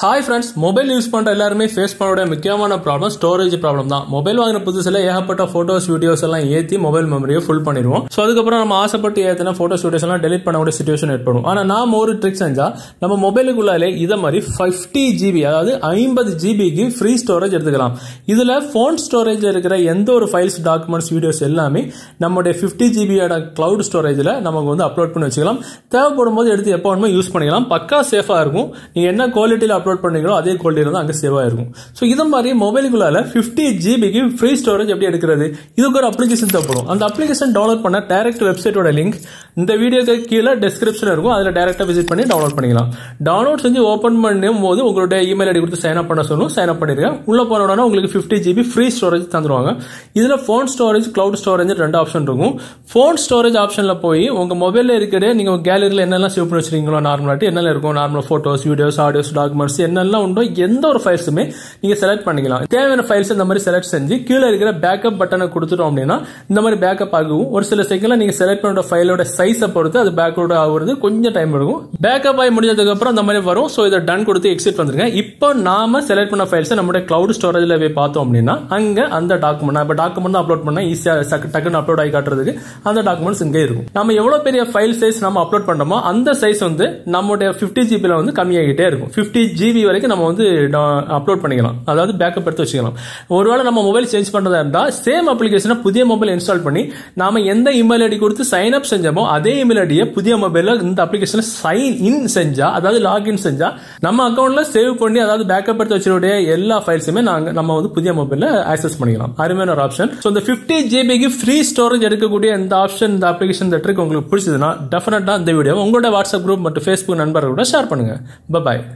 hi friends mobile use பண்ணுற எல்லாருமே face பண்ணக்கூடிய முக்கியமான ப்ராப்ளம் ஸ்டோரேஜ் ப்ராப்ளம் தான் மொபைல் வாங்கின புதுசில் ஏகப்பட்ட ஃபோட்டோஸ் வீடியோஸ் எல்லாம் ஏற்றி மொபைல் மெமரியை ஃபுல் பண்ணிடுவோம் ஸோ அதுக்கப்புறம் நம்ம ஆசைப்பட்டு ஏற்றின ஃபோட்டோஸ் வீடியோஸ் எல்லாம் டெலிட் பண்ணக்கூடிய சுச்சுவேஷன் ஏற்படும் ஆனால் நாம் ஒரு ட்ரிக் செஞ்சால் நம்ம மொபைலுக்குள்ளாலே இதை மாதிரி ஃபிஃப்டி ஜிபி அதாவது ஐம்பது ஜிபிக்கு ஃப்ரீ ஸ்டோரேஜ் எடுத்துக்கலாம் இதில் ஃபோன் ஸ்டோரேஜில் இருக்கிற எந்த ஒரு ஃபைல்ஸ் டாக்குமெண்ட்ஸ் வீடியோஸ் எல்லாமே நம்முடைய ஃபிஃப்டி ஜிபியோட கிளவுட் ஸ்டோரேஜில் நமக்கு வந்து அப்லோட் பண்ணி வச்சுக்கலாம் தேவைப்படும் போது எடுத்து எப்போ வேணுமோ யூஸ் பண்ணிக்கலாம் பக்கா சேஃபாக இருக்கும் நீங்கள் என்ன குவாலிட்டியில் அப்லோட் பண்ணீங்களோ அதே குவாலிட்டியில் தான் அங்கே சேவாக இருக்கும் ஸோ இது மாதிரி மொபைலுக்குள்ளால ஃபிஃப்டி ஜிபிக்கு ஃப்ரீ ஸ்டோரேஜ் எப்படி எடுக்கிறது இதுக்கு ஒரு அப்ளிகேஷன் தேவைப்படும் அந்த அப்ளிகேஷன் டவுன்லோட் பண்ண டேரக்ட் வெப்சைட்டோட லிங்க் இந்த வீடியோக்கு கீழே டிஸ்கிரிப்ஷன் இருக்கும் அதில் டேரெக்டாக விசிட் பண்ணி டவுன்லோட் பண்ணிக்கலாம் டவுன்லோட் செஞ்சு ஓப்பன் பண்ணும் போது உங்களுடைய இமெயில் ஐடி கொடுத்து சைன் அப் பண்ண சொல்லும் சைன் அப் பண்ணிருக்கேன் உள்ள போன உடனே உங்களுக்கு ஃபிஃப்டி ஜிபி ஃப்ரீ ஸ்டோரேஜ் தந்துருவாங்க இதில் ஃபோன் ஸ்டோரேஜ் கிளவுட் ஸ்டோரேஜ் ரெண்டு ஆப்ஷன் இருக்கும் ஃபோன் ஸ்டோரேஜ் ஆப்ஷனில் போய் உங்கள் மொபைலில் இருக்கிற நீங்கள் கேலரியில் என்னெல்லாம் சேவ் பண்ணி வச்சிருக்கீங்களோ நார்மலாட்டி என்னெல்லாம் இருக்கும் normal photos videos audios documents என்னெல்லாம் உண்டோ எந்த ஒரு ஃபைல்ஸுமே நீங்கள் செலக்ட் பண்ணிக்கலாம் தேவையான ஃபைல்ஸ் இந்த மாதிரி செலக்ட் செஞ்சு கீழே இருக்கிற பேக்கப் பட்டனை கொடுத்துட்டோம் அப்படின்னா இந்த மாதிரி பேக்கப் ஆகும் ஒரு சில செகண்ட்ல நீங்கள் செலக்ட் பண்ணுற ஃபைலோட சைஸை பொறுத்து அது பேக்கோட ஆகுறது கொஞ்சம் டைம் எடுக்கும் பேக்கப் ஆகி முடிஞ்சதுக்கு அப்புறம் இந்த மாதிரி வரும் ஸோ இதை டன் கொடுத்து எக்ஸிட் வந்துருங்க இப்போ நாம செலக்ட் பண்ண ஃபைல்ஸை நம்மளுடைய கிளவுட் ஸ்டோரேஜில் போய் பார்த்தோம் அப்படின்னா அங்கே அந்த டாக்குமெண்ட் இப்போ டாக்குமெண்ட் தான் அப்லோட் பண்ணால் ஈஸியாக டக்குன்னு அப்லோட் ஆகி காட்டுறதுக்கு அந்த டாக்குமெண்ட்ஸ் இங்கே இருக்கும் நம்ம எவ்வளோ பெரிய ஃபைல் சைஸ் நம்ம அப்லோட் பண்ணுறோமோ அந்த சைஸ் வந்து நம்மளுடைய ஃபிஃப்டி ஜிபியில் வந்து கம்மியாகிட்டே இருக்கும் ஃபிஃப்டி ஜிபி வரைக்கும் நம்ம வந்து அப்லோட் பண்ணிக்கலாம் அதாவது பேக்கப் எடுத்து வச்சுக்கலாம் ஒருவேளை நம்ம மொபைல் சேஞ்ச் பண்ணுறதா இருந்தால் சேம் அப்ளிகேஷனை புதிய மொபைல் இன்ஸ்டால் பண்ணி நாம எந்த இமெயில் ஐடி கொடுத்து சைன் அப் செஞ்சோமோ அதே இமெயில் ஐடியை புதிய மொபைலில் இந்த அப்ளிகேஷனை சைன் இன் செஞ்சா அதாவது லாகின் செஞ்சா நம்ம அக்கௌண்ட்ல சேவ் பண்ணி அதாவது பேக்கப் எடுத்து வச்சிருடைய எல்லா ஃபைல்ஸுமே நாங்கள் நம்ம வந்து புதிய மொபைலில் ஆக்சஸ் பண்ணிக்கலாம் அருமையான ஒரு ஆப்ஷன் ஸோ இந்த ஃபிஃப்டி ஜிபிக்கு ஃப்ரீ ஸ்டோரேஜ் எடுக்கக்கூடிய இந்த ஆப்ஷன் இந்த அப்ளிகேஷன் இந்த ட்ரிக் உங்களுக்கு பிடிச்சதுன்னா டெஃபினட்டா இந்த வீடியோ உங்களோட வாட்ஸ்அப் குரூப் மற்றும் ஃபேஸ்புக் நண்பர்களோட ஷேர் பண்ணுங்க பாய்